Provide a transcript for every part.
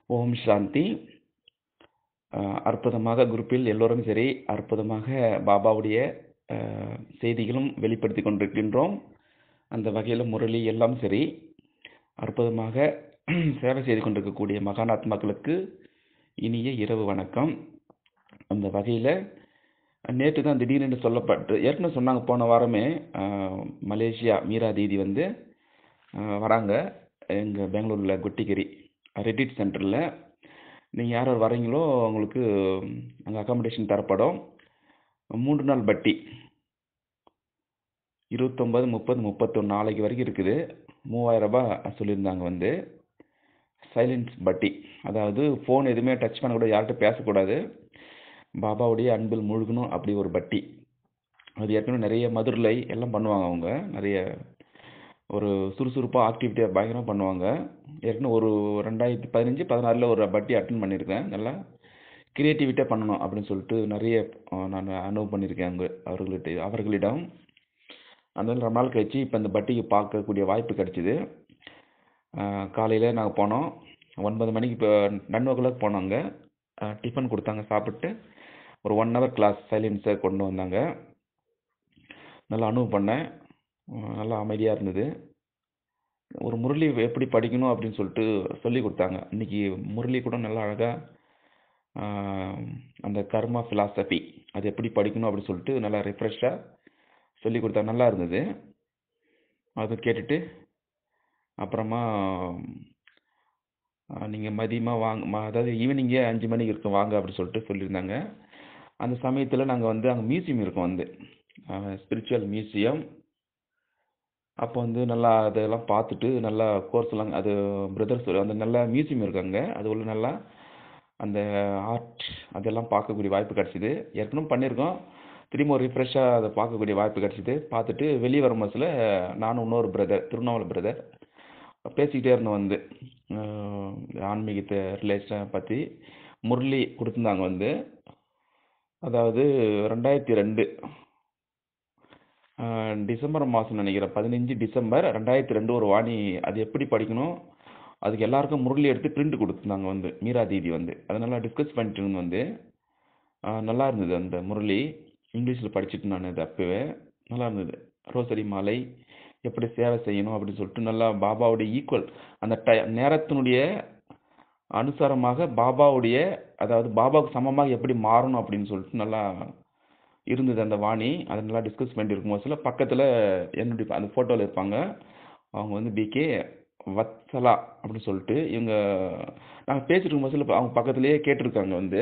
ஓம் சாந்தி அஹ், அற்புதமாக குரூப்பில் எல்லோரும் சரி அற்புதமாக பாபாவுடைய அஹ், செய்திகளும் வெளிப்படுத்தி கொண்டிருக்கின்றோம் அந்த வகையில் முரளி எல்லாம் சரி அற்புதமாக சேவை செய்து கொண்டிருக்கக்கூடிய மகானாத்மாக்களுக்கு இனிய இரவு வணக்கம் அந்த வகையில் நேற்று தான் திடீர்னு சொல்லப்பட்டு ஏற்கனவே சொன்னாங்க போன வாரமே அஹ், மலேசியா மீரா தீதி வந்து அஹ், வராங்க எங்கள் பெங்களூரில் குட்டிகிரி ரெடிட் சென்டரில் நீங்கள் யார் யார் வரீங்களோ உங்களுக்கு அங்கே அகாமடேஷன் தரப்படும் மூன்று நாள் பட்டி இருபத்தொம்பது முப்பது முப்பத்தொன்று நாளைக்கு வரைக்கும் இருக்குது மூவாயிரம் ரூபாய் சொல்லியிருந்தாங்க வந்து சைலன்ஸ் பட்டி அதாவது ஃபோன் எதுவுமே டச் பண்ணக்கூடாது யார்கிட்ட பேசக்கூடாது பாபாவுடைய அன்பில் முழுகணும் அப்படி ஒரு பட்டி அது ஏற்கனவே நிறைய மதுரை எல்லாம் பண்ணுவாங்க அவங்க நிறைய ஒரு சுறுசுறுப்பாக ஆக்டிவிட்டியாக பயங்கரமாக பண்ணுவாங்க ஏற்கனவே ஒரு ரெண்டாயிரத்தி பதினஞ்சு பதினாறில் ஒரு பட்டி அட்டன் பண்ணியிருக்கேன் நல்லா கிரியேட்டிவிட்டியாக பண்ணணும் அப்படின்னு சொல்லிட்டு நிறைய அஹ், நான் அனுபவம் பண்ணியிருக்கேன் அங்கே அவர்கள்ட்ட அவர்களிடம் அதனால ரொம்ப நாள் கழிச்சு இப்போ இந்த பட்டிக்கு பார்க்கக்கூடிய வாய்ப்பு கிடைச்சிது காலையில் நாங்கள் போனோம் ஒன்பது மணிக்கு இப்போ நன் கிளாக் போனோம் அங்கே டிஃபன் கொடுத்தாங்க சாப்பிட்டு ஒரு ஒன் ஹவர் கிளாஸ் சைலன்ஸை கொண்டு வந்தாங்க நல்லா அனுபவம் பண்ணேன் அஹ் நல்லா அமைதியாக இருந்தது ஒரு முரளி எப்படி படிக்கணும் அப்படின்னு சொல்லிட்டு சொல்லி கொடுத்தாங்க இன்னைக்கு முரளி கூட நல்லா அழகாக அந்த கர்மா ஃபிலாசபி அது எப்படி படிக்கணும் அப்படின்னு சொல்லிட்டு நல்லா ரெஃப்ரெஷ்ஷாக சொல்லி கொடுத்தாங்க நல்லா இருந்தது அதை கேட்டுட்டு அப்புறமா நீங்கள் மதியமாக வாங்க ம- அதாவது ஈவினிங்கே அஞ்சு மணிக்கு இருக்கும் வாங்க அப்படின்னு சொல்லிட்டு சொல்லியிருந்தாங்க அந்த சமயத்தில் நாங்கள் வந்து அங்கே மியூசியம் இருக்கும் வந்து ஸ்பிரிச்சுவல் மியூசியம் அப்போ வந்து நல்லா அதெல்லாம் பார்த்துட்டு நல்லா கோர்ஸ் எல்லாம் அது பிரதர்ஸ் அந்த நல்ல மியூசியம் இருக்காங்க அது உள்ள நல்லா அந்த ஆர்ட் அதெல்லாம் பார்க்கக்கூடிய வாய்ப்பு கிடச்சிது ஏற்கனவே பண்ணியிருக்கோம் திரும்ப ஒரு ரிஃப்ரெஷ்ஷாக அதை பார்க்கக்கூடிய வாய்ப்பு கிடச்சிது பார்த்துட்டு வெளியே வரும் பஸ்ஸில் நானும் இன்னொரு பிரதர் திருவண்ணாமலை பிரதர் பேசிக்கிட்டே இருந்தோம் வந்து அஹ், ஆன்மீகத்தை ரிலேஷனை பற்றி முரளி கொடுத்துருந்தாங்க வந்து அதாவது ரெண்டாயிரத்தி ரெண்டு ஆஹ் டிசம்பர் மாதம் நினைக்கிறேன் பதினஞ்சு டிசம்பர் ரெண்டாயிரத்தி ரெண்டு ஒரு வாணி அது எப்படி படிக்கணும் அதுக்கு எல்லாருக்கும் முரளி எடுத்து பிரிண்ட் கொடுத்துருந்தாங்க வந்து மீரா தீதி வந்து அதனால டிஸ்கஸ் பண்ணிட்டு இருந்தோம் வந்து ஆஹ் நல்லா இருந்தது அந்த முரளி இங்கிலீஷில் படிச்சுட்டு நான் அது அப்போவே நல்லா இருந்தது ரோசரி மாலை எப்படி சேவை செய்யணும் அப்படின்னு சொல்லிட்டு நல்லா பாபாவுடைய ஈக்குவல் அந்த டை நேரத்தினுடைய அனுசாரமாக பாபாவுடைய அதாவது பாபாவுக்கு சமமாக எப்படி மாறணும் அப்படின்னு சொல்லிட்டு நல்லா இருந்தது அந்த வாணி அதை நல்லா டிஸ்கஸ் பண்ணிட்டு இருக்கும் போதுல பக்கத்தில் என்னுடைய அந்த ஃபோட்டோவில் இருப்பாங்க அவங்க வந்து பிகே வத்சலா அப்படின்னு சொல்லிட்டு இவங்க நாங்கள் பேசிட்டு இருக்கும் போதுல அவங்க பக்கத்துலேயே கேட்டிருக்காங்க வந்து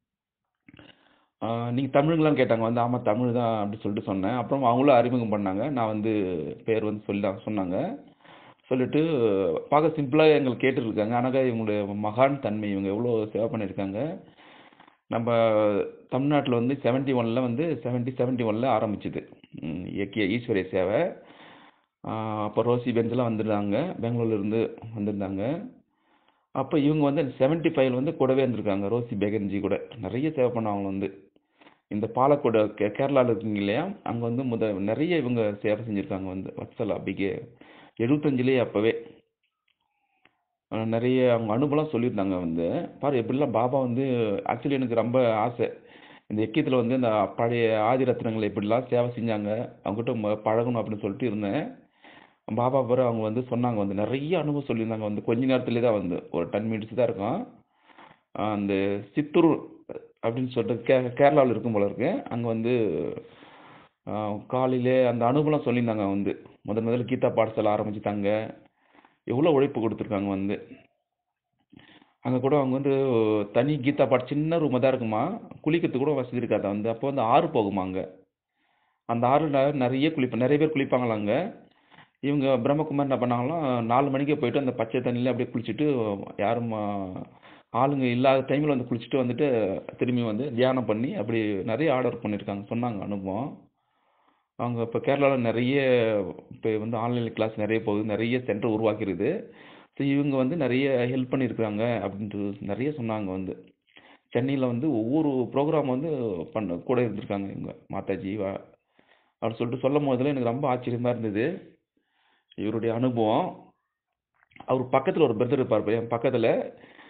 நீங்கள் தமிழுங்களான்னு கேட்டாங்க வந்து ஆமாம் தமிழ் தான் அப்படின்னு சொல்லிட்டு சொன்னேன் அப்புறம் அவங்களும் அறிமுகம் பண்ணாங்க நான் வந்து பேர் வந்து சொல்லி சொன்னாங்க சொல்லிட்டு பார்க்க சிம்பிளாக எங்களுக்கு கேட்டுருக்காங்க ஆனால் இவங்களுடைய மகான் தன்மை இவங்க எவ்வளோ சேவை பண்ணியிருக்காங்க நம்ம தமிழ்நாட்டில் வந்து செவன்ட்டி ஒனில் வந்து செவன்ட்டி செவன்ட்டி ஒனில் ஆரம்பிச்சுது ம், இயக்கிய ஈஸ்வரிய சேவை ஆஹ் அப்போ ரோசி பெஞ்செலாம் வந்திருந்தாங்க பெங்களூர்லேருந்து வந்திருந்தாங்க அப்போ இவங்க வந்து செவன்ட்டி ஃபைவ்ல வந்து கூடவே இருந்திருக்காங்க ரோசி பெகன்ஜி கூட நிறைய சேவை பண்ணாங்க வந்து இந்த பாலக்கோடு கே கேரளாவில் இருக்குங்க இல்லையா அங்கே வந்து முத நிறைய இவங்க சேவை செஞ்சுருக்காங்க வந்து வத்சலா பிகே எழுபத்தஞ்சிலேயே அப்போவே அஹ் நிறைய அவங்க அனுபவம் சொல்லியிருந்தாங்க வந்து பாரு எப்படிலாம் பாபா வந்து ஆக்சுவலி எனக்கு ரொம்ப ஆசை இந்த எக்கியத்தில் வந்து இந்த பழைய ஆதி ரத்னங்களை எப்படிலாம் சேவை செஞ்சாங்க அவங்ககிட்ட ம- பழகணும் அப்படின்னு சொல்லிட்டு இருந்தேன் பாபா பிறகு அவங்க வந்து சொன்னாங்க வந்து நிறைய அனுபவம் சொல்லியிருந்தாங்க வந்து கொஞ்ச நேரத்துலேயே தான் வந்து ஒரு டென் மினிட்ஸ் தான் இருக்கும் அஹ் அந்த சித்தூர் அப்படின்னு சொல்லிட்டு கே கேரளாவில் இருக்கும் போல இருக்கு அங்கே வந்து அஹ் காலையிலே அந்த அனுபவம் சொல்லியிருந்தாங்க வந்து முதல் முதல்ல கீதா பாடசாலை ஆரம்பிச்சுட்டாங்க எவ்வளோ உழைப்பு கொடுத்துருக்காங்க வந்து அங்கே கூட அவங்க வந்து தனி கீதா பாட் சின்ன ரூமாக தான் இருக்குமா குளிக்கிறதுக்கு கூட வசதி இருக்காது வந்து அப்போ வந்து ஆறு போகுமா அங்கே அந்த ஆறுல நிறைய குளிப்ப நிறைய பேர் குளிப்பாங்களா அங்கே இவங்க பிரம்மகுமார் என்ன பண்ணாங்களாம் நாலு மணிக்கே போயிட்டு அந்த பச்சை தண்ணியில் அப்படியே குளிச்சுட்டு யாரும் ஆ, ஆளுங்க இல்லாத டைமில் வந்து குளிச்சுட்டு வந்துட்டு திரும்பி வந்து தியானம் பண்ணி அப்படி நிறைய ஆர்டர் பண்ணியிருக்காங்க சொன்னாங்க அனுபவம் அவங்க இப்போ கேரளாவில் நிறைய இப்போ வந்து ஆன்லைன் கிளாஸ் நிறைய போகுது நிறைய சென்டர் உருவாக்கிருது ஸோ இவங்க வந்து நிறைய ஹெல்ப் பண்ணியிருக்காங்க அப்படின்ட்டு நிறைய சொன்னாங்க வந்து சென்னையில் வந்து ஒவ்வொரு ப்ரோக்ராம் வந்து பண்ண கூட இருந்திருக்காங்க இவங்க மாதாஜி வா அப்படின்னு சொல்லிட்டு சொல்லும் போதில் எனக்கு ரொம்ப ஆச்சரியமாக இருந்தது இவருடைய அனுபவம் அவர் பக்கத்தில் ஒரு பிரதர் இருப்பார் என் பக்கத்தில்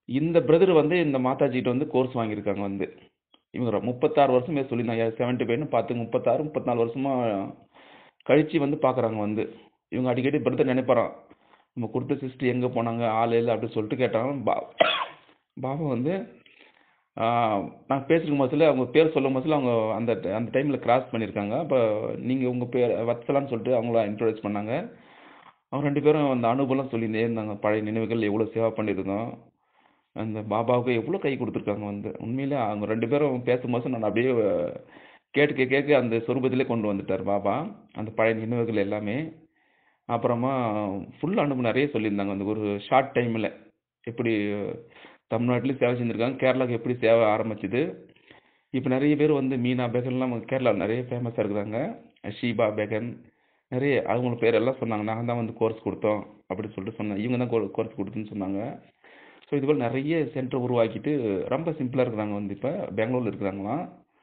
இந்த பிரதர் வந்து இந்த மாதாஜிகிட்ட வந்து கோர்ஸ் வாங்கியிருக்காங்க வந்து இவங்க முப்பத்தாறு வருஷம் பேர் சொல்லியிருந்தாங்க செவன்ட்டி ஃபைவ்னு பார்த்து முப்பத்தாறு முப்பத்தினாலு வருஷமா கழிச்சு வந்து பார்க்குறாங்க வந்து இவங்க அடிக்கடி பிரதர் நினைப்பாராம் நம்ம கொடுத்த சிஸ்டர் எங்கே போனாங்க ஆள் இல்லை அப்படின்னு சொல்லிட்டு கேட்டாங்க பா பாபா வந்து ஆஹ், நான் பேசிருக்கும் போதுல அவங்க பேர் சொல்லும் போதுல அவங்க அந்த அந்த டைமில் கிராஸ் பண்ணியிருக்காங்க அப்போ நீங்கள் உங்கள் பேர் வத்சலான்னு சொல்லிட்டு அவங்கள இன்ட்ரோடியூஸ் பண்ணாங்க அவங்க ரெண்டு பேரும் அந்த அனுபவம் சொல்லியிருந்தே இருந்தாங்க பழைய நினைவுகள் எவ்வளோ சேவா பண்ணியிருந்தோம் அந்த பாபாவுக்கு எவ்வளோ கை கொடுத்துருக்காங்க வந்து உண்மையிலே அவங்க ரெண்டு பேரும் பேசும்போது நான் அப்படியே கேட்க கேட்க அந்த சொரூபத்திலே கொண்டு வந்துட்டார் பாபா அந்த பழைய நினைவுகள் எல்லாமே அப்புறமா ஃபுல் அனுபவம் நிறைய சொல்லியிருந்தாங்க அந்த ஒரு ஷார்ட் டைமில் எப்படி தமிழ்நாட்டிலையும் சேவை செஞ்சுருக்காங்க கேரளாவுக்கு எப்படி சேவை ஆரம்பிச்சுது இப்போ நிறைய பேர் வந்து மீனா பேகன்லாம் கேரளா நிறைய ஃபேமஸாக இருக்கிறாங்க ஷீபா பேகன் நிறைய அவங்க பேர் எல்லாம் சொன்னாங்க நாங்கள் தான் வந்து கோர்ஸ் கொடுத்தோம் அப்படின்னு சொல்லிட்டு சொன்னாங்க இவங்க தான் கோர்ஸ் கொடுத்துன்னு சொன்னாங்க ஸோ இதுபோல் நிறைய சென்டர் உருவாக்கிட்டு ரொம்ப சிம்பிளாக இருக்கிறாங்க வந்து இப்போ பெங்களூரில் இருக்கிறாங்களாம்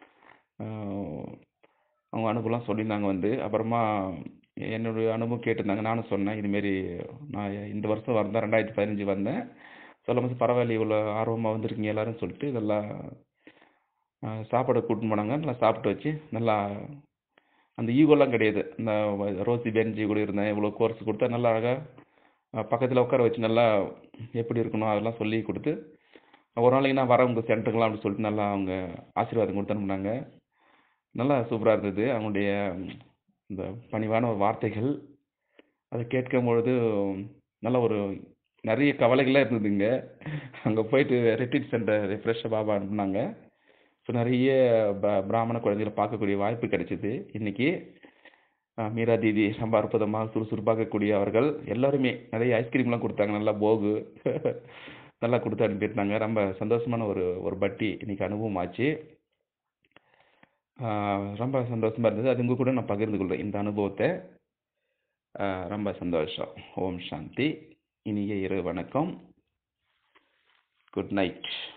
ஆஹ் அவங்க அனுபவம்லாம் சொல்லியிருந்தாங்க வந்து அப்புறமா என்னுடைய அனுபவம் கேட்டிருந்தாங்க நானும் சொன்னேன் இதுமாரி நான் இந்த வருஷம் வந்தேன் ரெண்டாயிரத்தி பதினஞ்சு வந்தேன் சொல்லும் போது பரவாயில்ல இவ்வளோ ஆர்வமாக வந்திருக்கீங்க எல்லாரும் சொல்லிட்டு இதெல்லாம் ஆஹ் சாப்பாடு கூட்டின்னு போனாங்க நல்லா சாப்பிட்டு வச்சு நல்லா அந்த ஈகோலாம் கிடையாது இந்த ரோசி பென்ஜி கூட இருந்தேன் இவ்வளோ கோர்ஸ் கொடுத்தா நல்லா அழகாக பக்கத்தில் உட்கார வச்சு நல்லா எப்படி இருக்கணும் அதெல்லாம் சொல்லி கொடுத்து ஒரு நாளைக்கு நான் வரேன் உங்கள் சென்டருங்களாம் அப்படின்னு சொல்லிட்டு நல்லா அவங்க ஆசீர்வாதம் கொடுத்து அனுப்புனாங்க நல்லா சூப்பராக இருந்தது அவங்களுடைய இந்த பணிவான ஒரு வார்த்தைகள் அதை கேட்கும் பொழுது நல்ல ஒரு நிறைய கவலைகள்லாம் இருந்ததுங்க அங்கே போயிட்டு ரெட்ரீட் சென்டர் ரெஃப்ரெஷ்ஷாக பாபா அனுப்புனாங்க ஸோ நிறைய ப- பிராமண குழந்தைகளை பார்க்கக்கூடிய வாய்ப்பு கிடைச்சிது இன்னைக்கு அஹ் மீரா தீதி ரொம்ப அற்புதமாக சுறுசுறுப்பாக்கக்கூடிய அவர்கள் எல்லாருமே நிறைய ஐஸ்கிரீம்லாம் கொடுத்தாங்க நல்லா போகு நல்லா கொடுத்து அனுப்பியிருந்தாங்க ரொம்ப சந்தோஷமான ஒரு ஒரு பட்டி இன்னைக்கு அனுபவம் ஆச்சு ஆஹ் ரொம்ப சந்தோஷமா இருந்தது அது உங்க கூட நான் பகிர்ந்து கொள்றேன் இந்த அனுபவத்தை ஆஹ் ரொம்ப சந்தோஷம் ஓம் சாந்தி இனிய இரவு வணக்கம் குட் நைட்